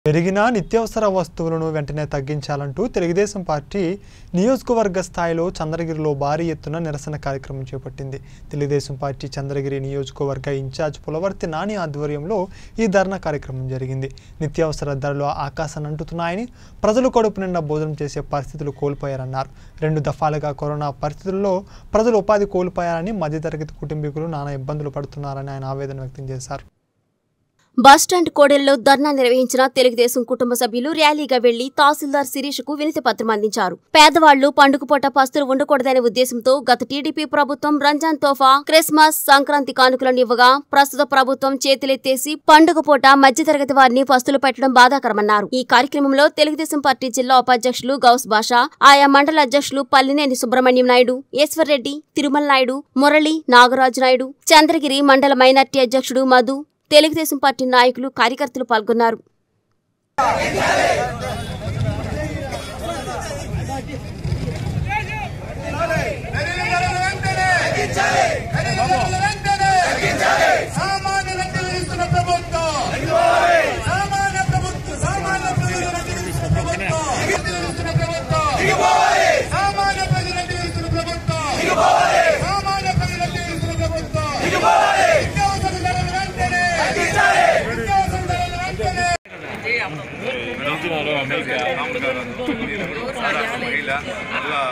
పెరిగిన నిత్యావసర వస్తువులను వెంటనే తగ్గించాలంటూ తెలుగుదేశం పార్టీ నియోజకవర్గ స్థాయిలో చంద్రగిరిలో భారీ ఎత్తున నిరసన కార్యక్రమం చేపట్టింది తెలుగుదేశం పార్టీ చంద్రగిరి నియోజకవర్గ ఇన్ఛార్జ్ పులవర్తి నాని ఆధ్వర్యంలో ఈ ధర్నా కార్యక్రమం జరిగింది నిత్యావసర ధరలు ఆకాశాన్ని అంటుతున్నాయని ప్రజలు కడుపు నిండా భోజనం చేసే పరిస్థితులు కోల్పోయారన్నారు రెండు దఫాలుగా కరోనా పరిస్థితుల్లో ప్రజలు ఉపాధి కోల్పోయారని మధ్యతరగతి కుటుంబీకులు నానా ఇబ్బందులు పడుతున్నారని ఆయన ఆవేదన వ్యక్తం చేశారు బస్టాండ్ కోడెల్లో ధర్నా నిర్వహించిన తెలుగుదేశం కుటుంబ సభ్యులు ర్యాలీగా వెళ్లి తహసీల్దార్ శిరీష్ కు వినతి పత్రం అందించారు పేదవాళ్లు పండుగపూట పస్తులు ఉండకూడదనే ఉద్దేశంతో గత టీడీపీ ప్రభుత్వం రంజాన్ తోఫా క్రిస్మస్ సంక్రాంతి కానుకలను ఇవ్వగా ప్రస్తుత ప్రభుత్వం చేతులెత్తేసి పండుగ పూట మధ్యతరగతి వారిని పస్తులు పెట్టడం బాధాకరమన్నారు ఈ కార్యక్రమంలో తెలుగుదేశం పార్టీ జిల్లా ఉపాధ్యక్షులు గౌస్ బాషా ఆయా మండల అధ్యక్షులు పల్లినేని సుబ్రహ్మణ్యం నాయుడు ఈశ్వర్రెడ్డి తిరుమల నాయుడు మురళి నాగరాజు నాయుడు చంద్రగిరి మండల మైనార్టీ అధ్యక్షుడు మధు తెలుగుదేశం పార్టీ నాయకులు కార్యకర్తలు పాల్గొన్నారు సామాన్యులకు ఇస్తున్న ప్రభుత్వం సామాన్య ప్రభుత్వం సామాన్య ప్రజలకు ఇస్తున్న ప్రభుత్వం ఇస్తున్న ప్రభుత్వం సామాన్య ప్రజలకు ఇస్తున్న ప్రభుత్వం సామాన్య ప్రజలకు ఇస్తున్న ప్రభుత్వం నిత్యావసర ధరలు వెంటనే నిత్యావసర ధరలు వెంటనే వెళ్తున్నారు అమెరికా సారా మహిళ మళ్ళా